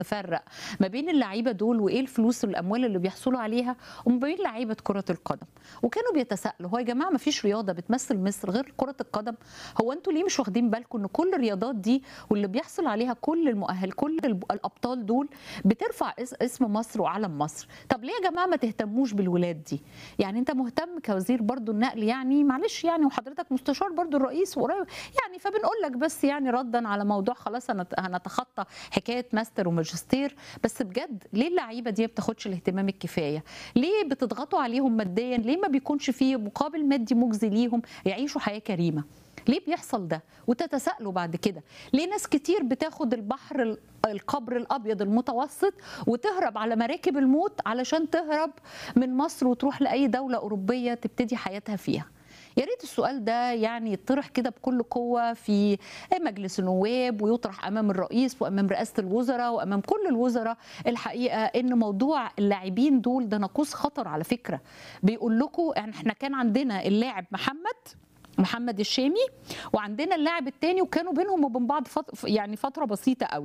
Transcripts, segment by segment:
تفرق ما بين اللعيبه دول وايه الفلوس والاموال اللي بيحصلوا عليها وما بين لعيبه كره القدم وكانوا بيتساءلوا هو يا جماعه ما فيش رياضه بتمثل مصر غير كره القدم هو انتوا ليه مش واخدين بالكم ان كل الرياضات دي واللي بيحصل عليها كل المؤهل كل الابطال دول بترفع اسم مصر وعلم مصر طب ليه يا جماعه ما تهتموش بالولاد دي يعني انت مهتم كوزير برضو النقل يعني معلش يعني وحضرتك مستشار برضو الرئيس وقريب يعني فبنقول لك بس يعني ردا على موضوع خلاص هنتخطى حكايه ماستر وماجستير بس بجد ليه اللعيبه دي ما بتاخدش الاهتمام الكفايه ليه بتضغطوا عليهم ماديا ليه ما بيكونش فيه مقابل مادي مجزي ليهم يعيشوا حياه كريمه ليه بيحصل ده وتتساءلوا بعد كده ليه ناس كتير بتاخد البحر القبر الابيض المتوسط وتهرب على مراكب الموت علشان تهرب من مصر وتروح لاي دوله اوروبيه تبتدي حياتها فيها يا ريت السؤال ده يعني يطرح كده بكل قوه في مجلس النواب ويطرح امام الرئيس وامام رئاسه الوزراء وامام كل الوزراء الحقيقه ان موضوع اللاعبين دول ده ناقوس خطر على فكره بيقول لكم احنا كان عندنا اللاعب محمد محمد الشامي وعندنا اللاعب الثاني وكانوا بينهم وبين بعض فت... يعني فتره بسيطه قوي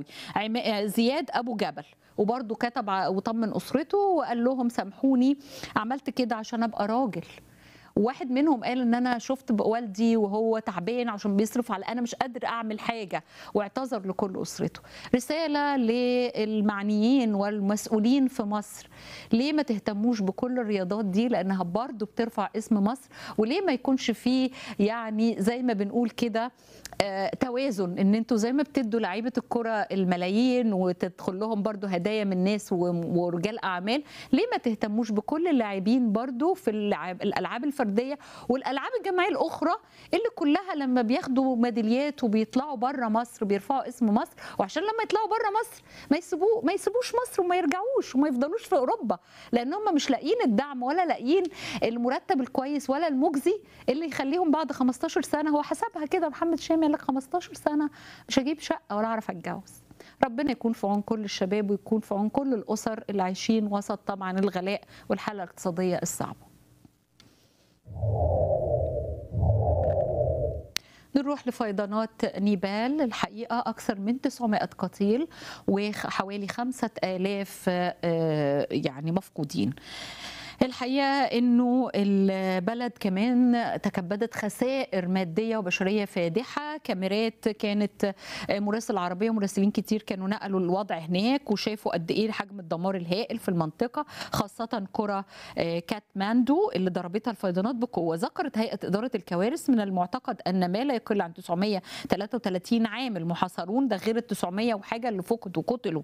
زياد ابو جبل وبرده كتب وطمن اسرته وقال لهم سامحوني عملت كده عشان ابقى راجل وواحد منهم قال ان انا شفت والدي وهو تعبان عشان بيصرف على انا مش قادر اعمل حاجه واعتذر لكل اسرته رساله للمعنيين والمسؤولين في مصر ليه ما تهتموش بكل الرياضات دي لانها برضو بترفع اسم مصر وليه ما يكونش فيه يعني زي ما بنقول كده آه توازن ان انتوا زي ما بتدوا لعيبه الكره الملايين وتدخل لهم برضو هدايا من ناس ورجال اعمال ليه ما تهتموش بكل اللاعبين برضو في الالعاب الفرديه الفرديه والالعاب الجماعيه الاخرى اللي كلها لما بياخدوا ميداليات وبيطلعوا بره مصر بيرفعوا اسم مصر وعشان لما يطلعوا بره مصر ما يسيبوه ما يسيبوش مصر وما يرجعوش وما يفضلوش في اوروبا لان هم مش لاقيين الدعم ولا لاقيين المرتب الكويس ولا المجزي اللي يخليهم بعد 15 سنه هو حسبها كده محمد شامي قال لك 15 سنه مش هجيب شقه ولا اعرف اتجوز ربنا يكون في عون كل الشباب ويكون في عون كل الاسر اللي عايشين وسط طبعا الغلاء والحاله الاقتصاديه الصعبه نروح لفيضانات نيبال الحقيقة أكثر من 900 قتيل وحوالي 5000 يعني مفقودين الحقيقه انه البلد كمان تكبدت خسائر ماديه وبشريه فادحه كاميرات كانت مراسل العربيه ومراسلين كتير كانوا نقلوا الوضع هناك وشافوا قد ايه حجم الدمار الهائل في المنطقه خاصه قرى كاتماندو اللي ضربتها الفيضانات بقوه ذكرت هيئه اداره الكوارث من المعتقد ان ما لا يقل عن 933 عامل محاصرون ده غير ال 900 وحاجه اللي فقدوا وقتلوا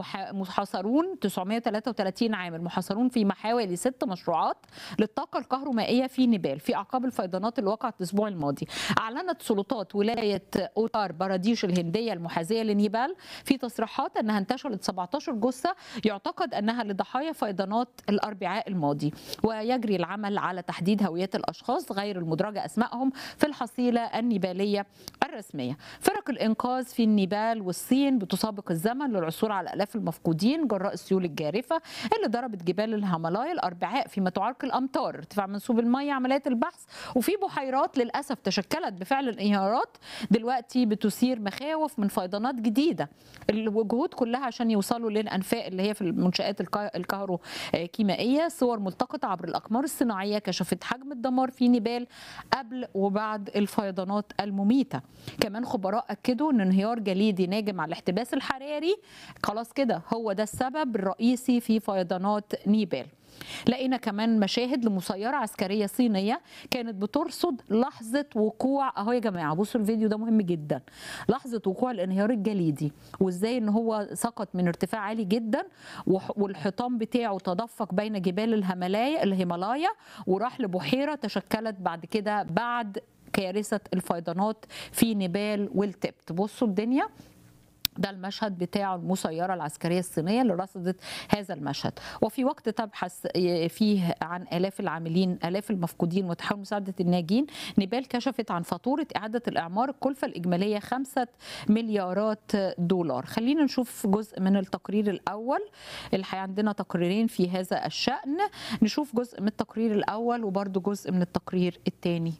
محاصرون 933 عامل محاصرون في حوالي ست مشروعات للطاقة الكهرومائية في نيبال في أعقاب الفيضانات اللي وقعت الأسبوع الماضي أعلنت سلطات ولاية أوتار باراديش الهندية المحاذية لنيبال في تصريحات أنها انتشلت 17 جثة يعتقد أنها لضحايا فيضانات الأربعاء الماضي ويجري العمل على تحديد هويات الأشخاص غير المدرجة أسمائهم في الحصيلة النيبالية الرسمية فرق الإنقاذ في النيبال والصين بتسابق الزمن للعثور على آلاف المفقودين جراء السيول الجارفة اللي ضربت جبال الهيمالايا الأربعاء في تعرق الامطار ارتفاع منسوب الميه عمليات البحث وفي بحيرات للاسف تشكلت بفعل الانهيارات دلوقتي بتثير مخاوف من فيضانات جديده الجهود كلها عشان يوصلوا للانفاق اللي هي في المنشات الكهروكيميائيه صور ملتقطه عبر الاقمار الصناعيه كشفت حجم الدمار في نيبال قبل وبعد الفيضانات المميته كمان خبراء اكدوا ان انهيار جليدي ناجم على الاحتباس الحراري خلاص كده هو ده السبب الرئيسي في فيضانات نيبال لقينا كمان مشاهد لمسيرة عسكرية صينية كانت بترصد لحظة وقوع اهو يا جماعة بصوا الفيديو ده مهم جدا لحظة وقوع الانهيار الجليدي وازاي ان هو سقط من ارتفاع عالي جدا والحطام بتاعه تدفق بين جبال الهيمالايا الهيمالايا وراح لبحيرة تشكلت بعد كده بعد كارثة الفيضانات في نيبال والتبت بصوا الدنيا ده المشهد بتاع المسيره العسكريه الصينيه اللي رصدت هذا المشهد وفي وقت تبحث فيه عن الاف العاملين الاف المفقودين وتحاول مساعده الناجين نيبال كشفت عن فاتوره اعاده الاعمار الكلفه الاجماليه 5 مليارات دولار خلينا نشوف جزء من التقرير الاول الحقيقه عندنا تقريرين في هذا الشان نشوف جزء من التقرير الاول وبرده جزء من التقرير الثاني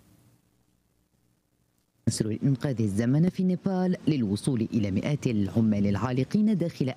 مصر لإنقاذ الزمن في نيبال للوصول إلى مئات العمال العالقين داخل